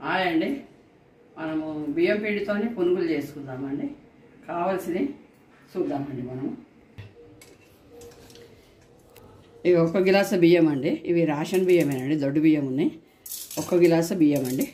Hi అండి మనము బియ్యం పిండితోని పునుగులు చేసుకుందామండి కావాల్సినవి చూద్దామండి మనము ఇవి ఒక గిలాస బియ్యం అండి ఇవి రేషన్ బియ్యమేనండి దొడ్డు బియ్యం ఉన్నాయి ఒక్క గిలాస బియ్యం అండి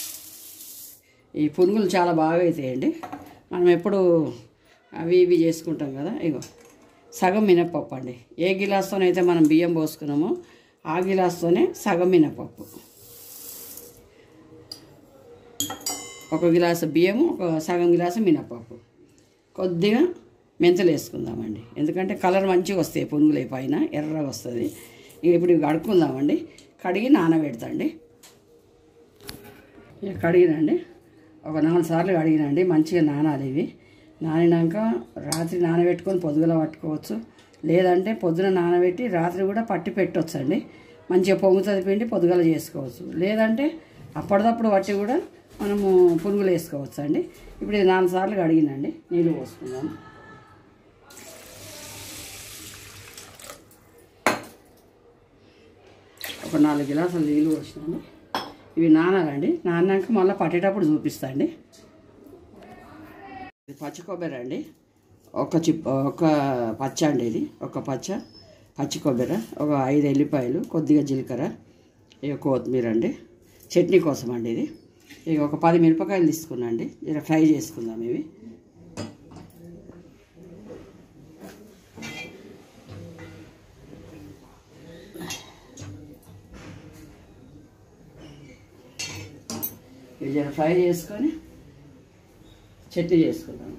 ఈ పునుగులు చాలా బాగా అవుతాయండి మనం ఎప్పుడు అవి ఇవి చేసుకుంటాం కదా ఇగో సగం మినపప్పు అండి ఏ గిలాస్తోనైతే మనం బియ్యం పోసుకున్నామో ఆ గిలాస్తోనే సగం మినపప్పు ఒక గిలాసు బియ్యము ఒక సగం గిలాసు మినపప్పు కొద్దిగా మెంతులు వేసుకుందామండి ఎందుకంటే కలర్ మంచిగా వస్తాయి పునుగులు పైన ఎర్రగా వస్తుంది ఇక ఇప్పుడు ఇవి కడుక్కుందామండి కడిగి నానబెడతాండి ఇక కడిగినండి ఒక నాలుగు సార్లు కడిగినండి మంచిగా నానాలి ఇవి నానినాక రాత్రి నానబెట్టుకొని పొద్దుగల పట్టుకోవచ్చు లేదంటే పొద్దున నానబెట్టి రాత్రి కూడా పట్టి పెట్టవచ్చు అండి మంచిగా పొంగుతుంది పిండి పొద్దుగల చేసుకోవచ్చు లేదంటే అప్పటిదప్పుడు పట్టి కూడా మనము పునుగులు వేసుకోవచ్చు అండి ఇప్పుడు ఇది నాలుగు సార్లు కడిగినండి నీళ్ళు పోసుకుందాం ఒక నాలుగు గిలాసులు నీళ్ళు పోసినాను ఇవి నానాలండి నానాక మళ్ళీ పట్టేటప్పుడు చూపిస్తా అండి ఇది పచ్చి కొబ్బరి అండి ఒక చిప్ ఒక పచ్చ అండి ఇది ఒక పచ్చ పచ్చి కొబ్బరి ఒక ఐదు ఎల్లిపాయలు కొద్దిగా జీలకర్ర ఇక కొత్తిమీర అండి చట్నీ కోసం అండి ఇది ఇక ఒక పది మిరపకాయలు తీసుకున్నా అండి ఇలా ఫ్రై చేసుకుందాం ఇవి ఇవి జర ఫ్రై చేసుకొని చట్నీ చేసుకుందాం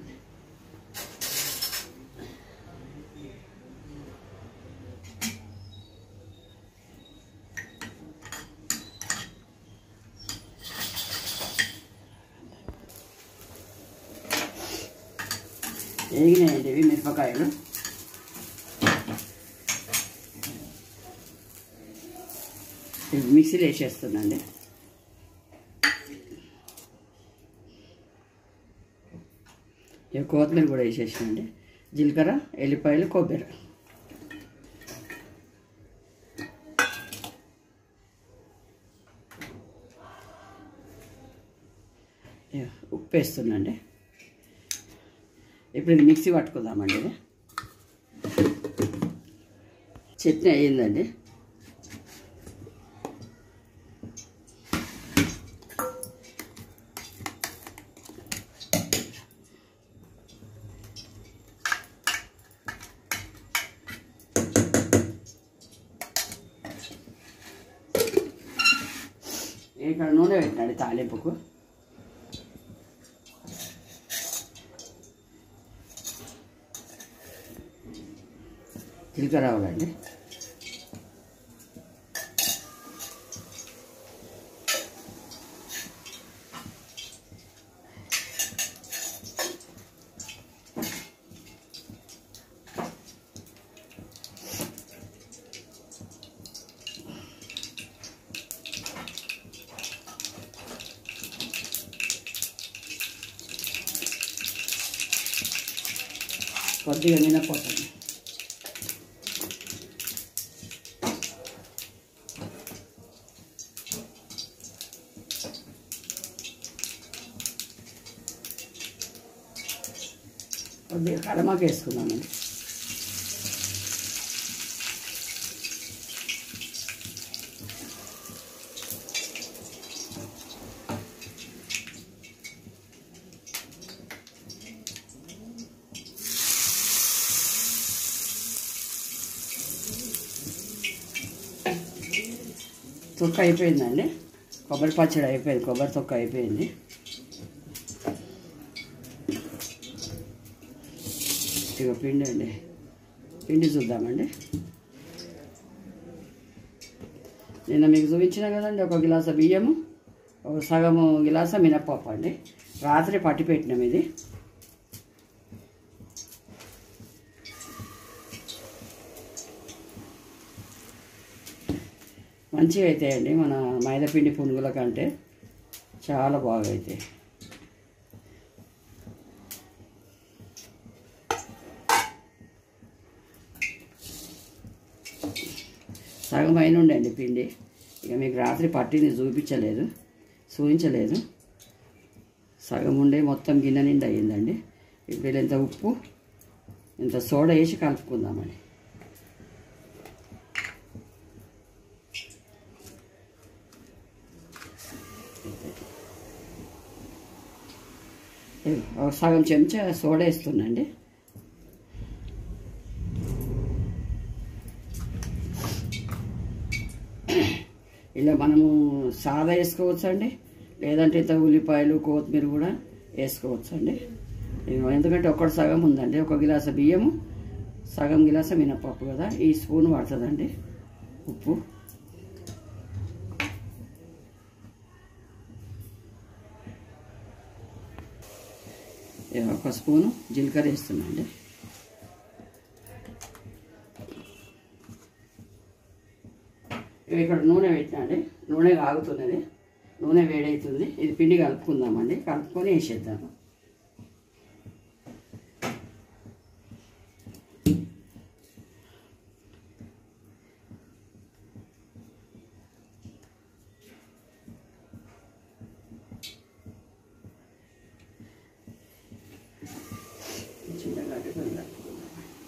వేగినాయండి ఇవి మిరపకాయలు ఇవి మిక్సీలో వేసేస్తున్నాండి ఇక కొత్తిమీర కూడా వేసేసానండి జీలకర్ర ఎల్లిపాయలు కొబ్బరి ఇక ఉప్పు వేస్తున్నాండి ఇప్పుడు ఇది మిక్సీ పట్టుకుందామండి ఇది చట్నీ అయ్యిందండి ఇక్కడ నూనె పెట్టినాడు తాలింపుకు జీలకర్ర రావాలండి కొద్దిగా మినపోతుంది కొద్దిగా కడమాకు వేసుకుందామండి తొక్క అయిపోయిందండి కొబ్బరి పచ్చడి అయిపోయింది కొబ్బరి తొక్క అయిపోయింది ఇక పిండి అండి పిండి చూద్దామండి నిన్న మీకు చూపించిన కదండి ఒక గిలాస బియ్యము ఒక సగము గిలాస మినప్పప్పు అండి రాత్రి పట్టి పెట్టినాం ఇది మంచిగా అవుతాయండి మన మైదాపిండి పునుగుల కంటే చాలా బాగా అవుతాయి సగం అయిన ఉండండి పిండి ఇక మీకు రాత్రి పట్టింది చూపించలేదు చూపించలేదు సగం ఉండే మొత్తం గిన్నె నిండా అయ్యిందండి ఇప్పుడు ఇంత ఉప్పు ఇంత సోడా వేసి కలుపుకుందామండి ఒక సగం చెంచా సోడా వేస్తుందండి ఇలా మనము సాదా వేసుకోవచ్చు అండి లేదంటే ఇంత ఉల్లిపాయలు కొత్తిమీర కూడా వేసుకోవచ్చు అండి ఎందుకంటే ఒకటి సగం ఉందండి ఒక గిలాస బియ్యము సగం గిలాస మినపప్పు కదా ఈ స్పూన్ పడుతుందండి ఉప్పు ఒక స్పూను జీలకర్ర వేస్తున్నాండి ఇక్కడ నూనె పెట్టినండి నూనె కాగుతున్నది నూనె వేడవుతుంది ఇది పిండి కలుపుకుందామండి కలుపుకొని వేసేద్దాము చిన్నగా అడ్డుకొని కలుపుకుందాం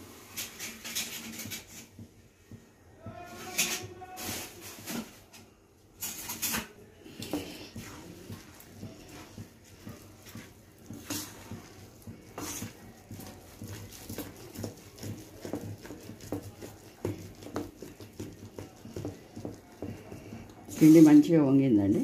పిండి మంచిగా వంగిందండి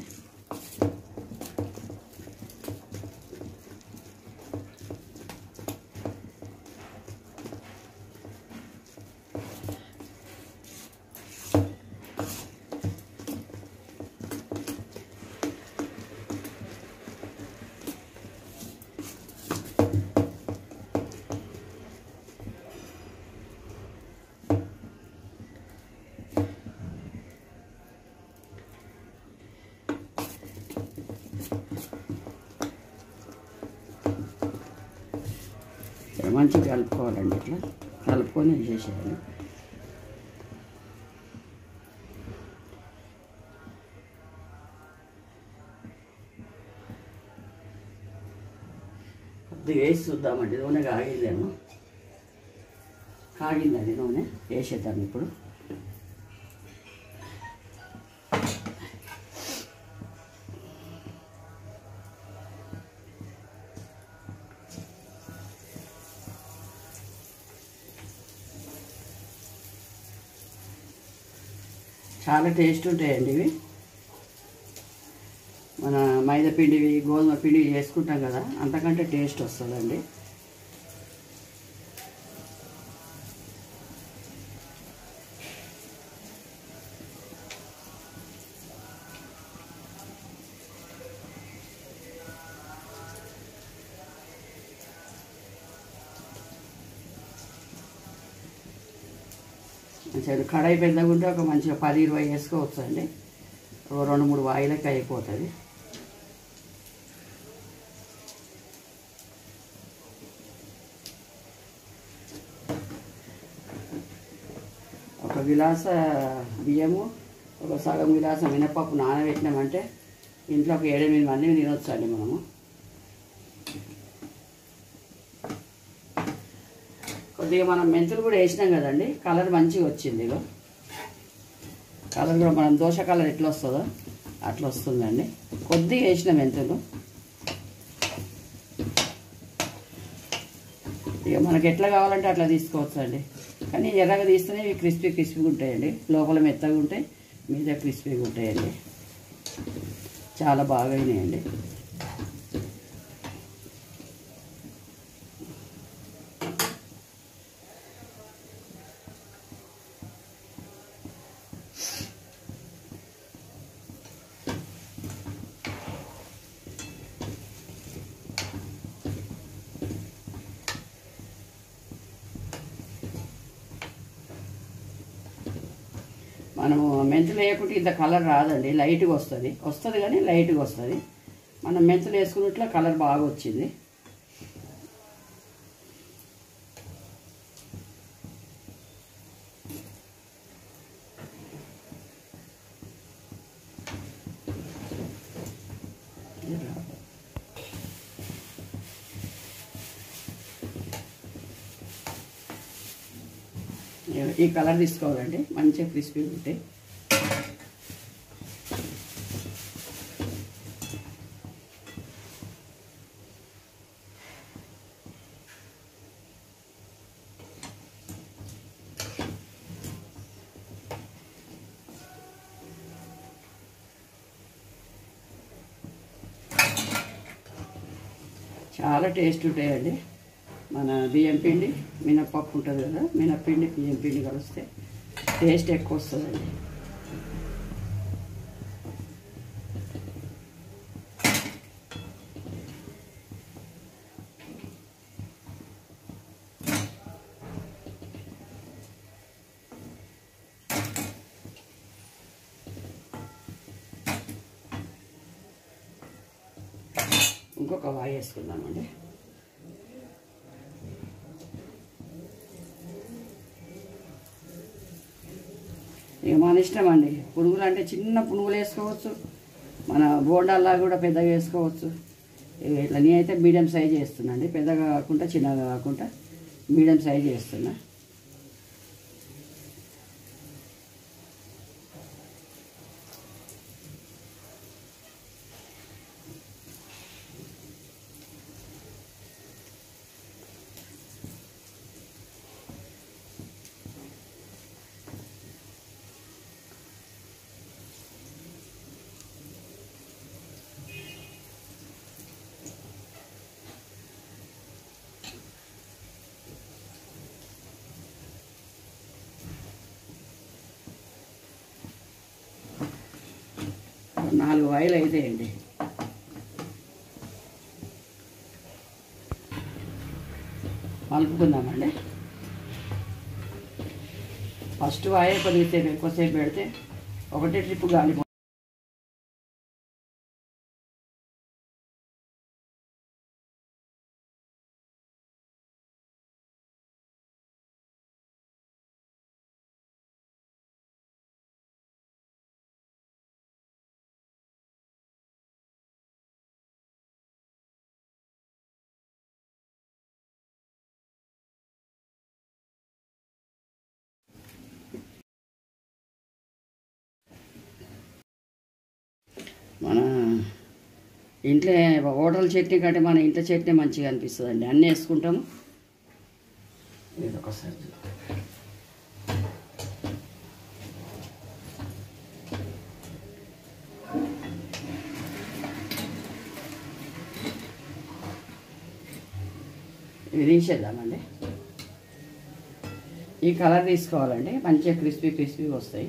మంచిగా కలుపుకోవాలండి ఇట్లా కలుపుకొని వేసేసేయాలి కొద్దిగా వేసి చూద్దామండి నూనె కాగిందేమో కాగిందండి నూనె వేసేద్దాం ఇప్పుడు చాలా టేస్ట్ ఉంటాయండి ఇవి మన మైదా పిండివి గోధుమ పిండి చేసుకుంటాం కదా అంతకంటే టేస్ట్ వస్తుందండి మంచిగా కడాయి పెద్దగా ఉంటే ఒక మంచిగా పది ఇరవై వేసుకోవచ్చు అండి ఓ రెండు మూడు వాయిలకి అయిపోతుంది ఒక గిలాస బియ్యము ఒక సగం గిలాస మినపప్పు నానబెట్టినామంటే ఇంట్లో ఒక ఏడెనిమిది మంది తినొచ్చండి మనము కొద్దిగా మనం మెంతులు కూడా వేసినాం కదండి కలర్ మంచిగా వచ్చింది ఇగో కలర్ కూడా మనం దోశ కలర్ ఎట్లా వస్తుందో అట్లా వస్తుందండి కొద్దిగా వేసిన మెంతులు ఇక మనకి ఎట్లా కావాలంటే అట్లా తీసుకోవచ్చు అండి కానీ ఎర్రగా తీస్తేనే ఇవి క్రిస్పీ క్రిస్పీగా ఉంటాయండి లోపల మెత్తగా ఉంటాయి మీద క్రిస్పీగా ఉంటాయండి చాలా బాగా అయినాయండి మనము మెంతులు వేయకుంటే ఇంత కలర్ రాదండి లైట్గా వస్తుంది వస్తుంది కానీ లైట్గా వస్తుంది మనం మెంతులు వేసుకున్నట్ల కలర్ బాగా వచ్చింది ఈ కలర్ తీసుకోవాలండి మంచిగా క్రిస్పీ ఉంటాయి చాలా టేస్ట్ ఉంటాయండి మన బియ్యం పిండి మినప్పప్పు ఉంటుంది కదా మినప్పిండి బియ్యం పిండి కలిస్తే టేస్ట్ ఎక్కువ వస్తుందండి ఇంకొక వాయి వేసుకుందామండి ఇక మన ఇష్టం అండి పునుగులు అంటే చిన్న పునుగులు వేసుకోవచ్చు మన బోండాల్లా కూడా పెద్దగా వేసుకోవచ్చు ఇక ఇట్లా నేనైతే మీడియం సైజ్ చేస్తున్నా అండి పెద్దగా కాకుండా చిన్నగా కాకుండా మీడియం సైజ్ చేస్తున్నా నాలుగు వాయిలు అయితాయండి కలుపుకుందామండి ఫస్ట్ వాయే కొద్దిసేపు ఎక్కువసేపు పెడితే ఒకటే ట్రిప్ గాలి మన ఇంట్లో హోటల్ చట్నీ కంటే మన ఇంట్లో చట్నీ మంచిగా అనిపిస్తుంది అండి అన్నీ వేసుకుంటాము ఇది ఒకసారి చూద్దాం. ఇవి తీసేద్దామండి ఈ కలర్ తీసుకోవాలండి మంచిగా క్రిస్పీ క్రిస్పీ వస్తాయి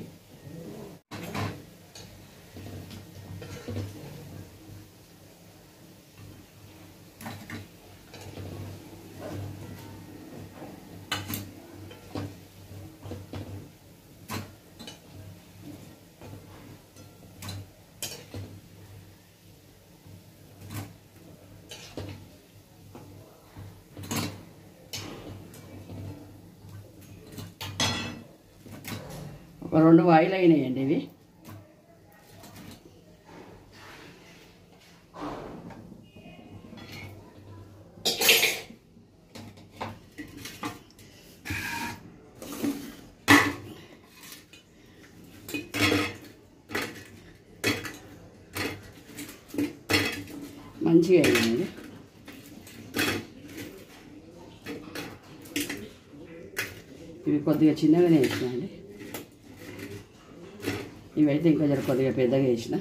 ఒక రెండు వాయిలు అయినాయండి ఇవి మంచిగా అయింది ఇవి కొద్దిగా చిన్నగానే వేసినాయండి ఇవైతే ఇంకా జర కొద్దిగా పెద్దగా వేసిన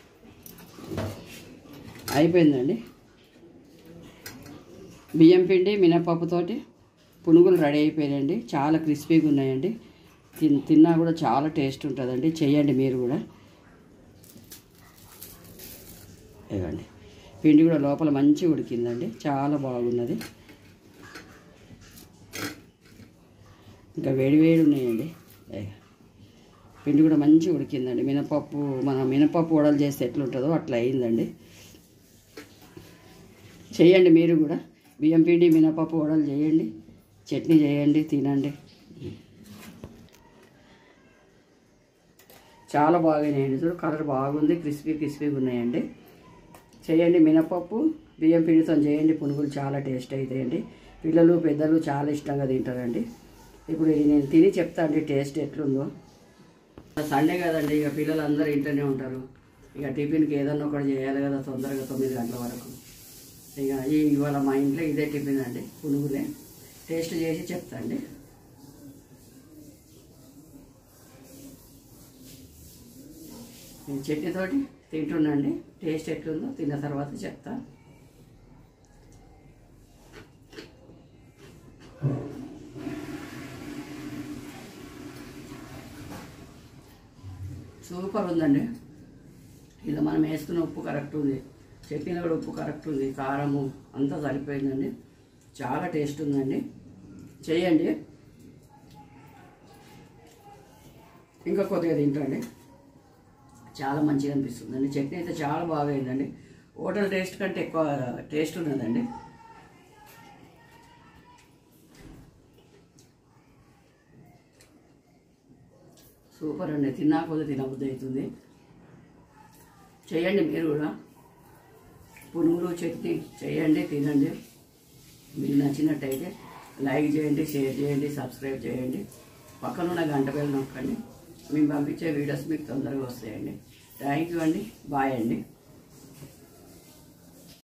అయిపోయిందండి బియ్యం పిండి మినపప్పుతోటి పునుగులు రెడీ అయిపోయాయండి చాలా క్రిస్పీగా ఉన్నాయండి తిన్ తిన్నా కూడా చాలా టేస్ట్ ఉంటుందండి చేయండి మీరు కూడా ఇవ్వండి పిండి కూడా లోపల మంచిగా ఉడికిందండి చాలా బాగున్నది ఇంకా వేడి వేడి ఉన్నాయండి ఇగ. పిండి కూడా మంచిగా ఉడికిందండి మినపప్పు మన మినపప్పు వడలు చేస్తే ఎట్లుంటుందో అట్లా అయిందండి చేయండి మీరు కూడా బియ్యం పిండి మినపప్పు వడలు చేయండి చట్నీ చేయండి తినండి చాలా బాగున్నాయండి చూడు కలర్ బాగుంది క్రిస్పీ క్రిస్పీగా ఉన్నాయండి చేయండి మినపప్పు బియ్యం పిండితో చేయండి పునుగులు చాలా టేస్ట్ అవుతాయండి పిల్లలు పెద్దలు చాలా ఇష్టంగా తింటారండి ఇప్పుడు ఇది నేను తిని చెప్తా అండి టేస్ట్ ఎట్లుందో సండే కదండి ఇక పిల్లలు అందరూ ఇంట్లోనే ఉంటారు ఇక టిఫిన్కి ఏదన్నా ఒకటి చేయాలి కదా తొందరగా తొమ్మిది గంటల వరకు ఇక ఈ ఇవాళ మా ఇంట్లో ఇదే టిఫిన్ అండి పునుగులే టేస్ట్ చేసి చెప్తా అండి నేను చట్నీతోటి తింటున్నాండి టేస్ట్ ఎట్లుందో తిన్న తర్వాత చెప్తా సూపర్ ఉందండి ఇలా మనం వేసుకున్న ఉప్పు కరెక్ట్ ఉంది చట్నీలో కూడా ఉప్పు కరెక్ట్ ఉంది కారము అంతా సరిపోయిందండి చాలా టేస్ట్ ఉందండి చేయండి ఇంకా కొద్దిగా తింటండి చాలా మంచిగా అనిపిస్తుందండి చట్నీ అయితే చాలా బాగా అయిందండి హోటల్ టేస్ట్ కంటే ఎక్కువ టేస్ట్ ఉన్నదండి సూపర్ అండి తిన్నా కొద్ది తినబుద్ధి అవుతుంది చేయండి మీరు కూడా పునుగులు చట్నీ చేయండి తినండి మీకు నచ్చినట్టయితే లైక్ చేయండి షేర్ చేయండి సబ్స్క్రైబ్ చేయండి పక్కన ఉన్న గంట బెల్ నొక్కండి మేము పంపించే వీడియోస్ మీకు తొందరగా వస్తాయండి థ్యాంక్ యూ అండి బాయ్ అండి